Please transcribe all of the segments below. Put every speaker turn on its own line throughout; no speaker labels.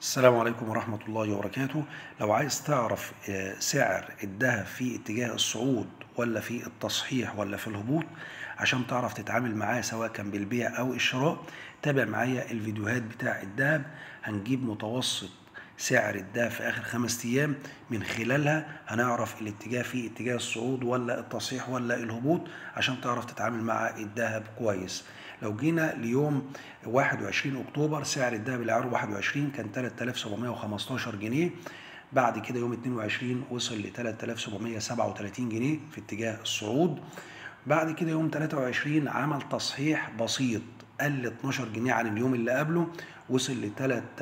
السلام عليكم ورحمة الله وبركاته لو عايز تعرف آه، سعر الذهب في اتجاه الصعود ولا في التصحيح ولا في الهبوط عشان تعرف تتعامل معاه سواء كان بالبيع أو الشراء تابع معايا الفيديوهات بتاع الذهب هنجيب متوسط سعر الذهب في آخر خمس أيام من خلالها هنعرف الاتجاه في اتجاه الصعود ولا التصحيح ولا الهبوط عشان تعرف تتعامل مع الذهب كويس لو جينا ليوم 21 اكتوبر سعر الذهب العيار 21 كان 3715 جنيه بعد كده يوم 22 وصل ل 3737 جنيه في اتجاه الصعود بعد كده يوم 23 عمل تصحيح بسيط قل 12 جنيه عن اليوم اللي قبله وصل ل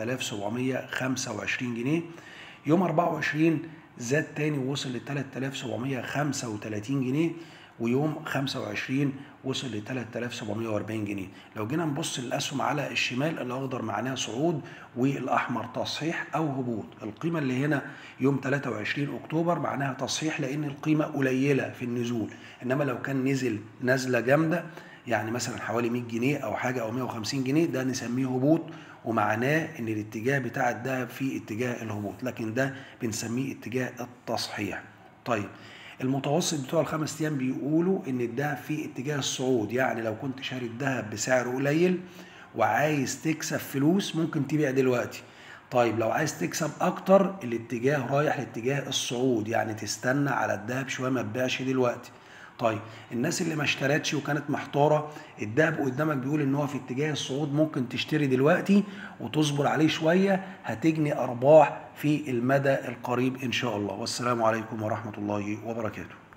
3725 جنيه يوم 24 زاد تاني ووصل ل 3735 جنيه ويوم 25 وصل ل 3740 جنيه لو جينا نبص للاسهم على الشمال الاخضر معناه صعود والاحمر تصحيح او هبوط القيمه اللي هنا يوم 23 اكتوبر معناها تصحيح لان القيمه قليله في النزول انما لو كان نزل نزله جامده يعني مثلا حوالي 100 جنيه او حاجه او 150 جنيه ده نسميه هبوط ومعناه ان الاتجاه بتاع الذهب في اتجاه الهبوط لكن ده بنسميه اتجاه التصحيح طيب المتوسط بتوع الخمس ايام بيقولوا ان الذهب في اتجاه الصعود يعني لو كنت شاري الذهب بسعر قليل وعايز تكسب فلوس ممكن تبيع دلوقتي طيب لو عايز تكسب اكتر الاتجاه رايح لاتجاه الصعود يعني تستنى على الذهب شويه ما تبيعش دلوقتي طيب الناس اللي ما اشترتش وكانت محتاره الدهب قدامك بيقول ان هو في اتجاه الصعود ممكن تشتري دلوقتي وتصبر عليه شويه هتجني ارباح في المدى القريب ان شاء الله والسلام عليكم ورحمه الله وبركاته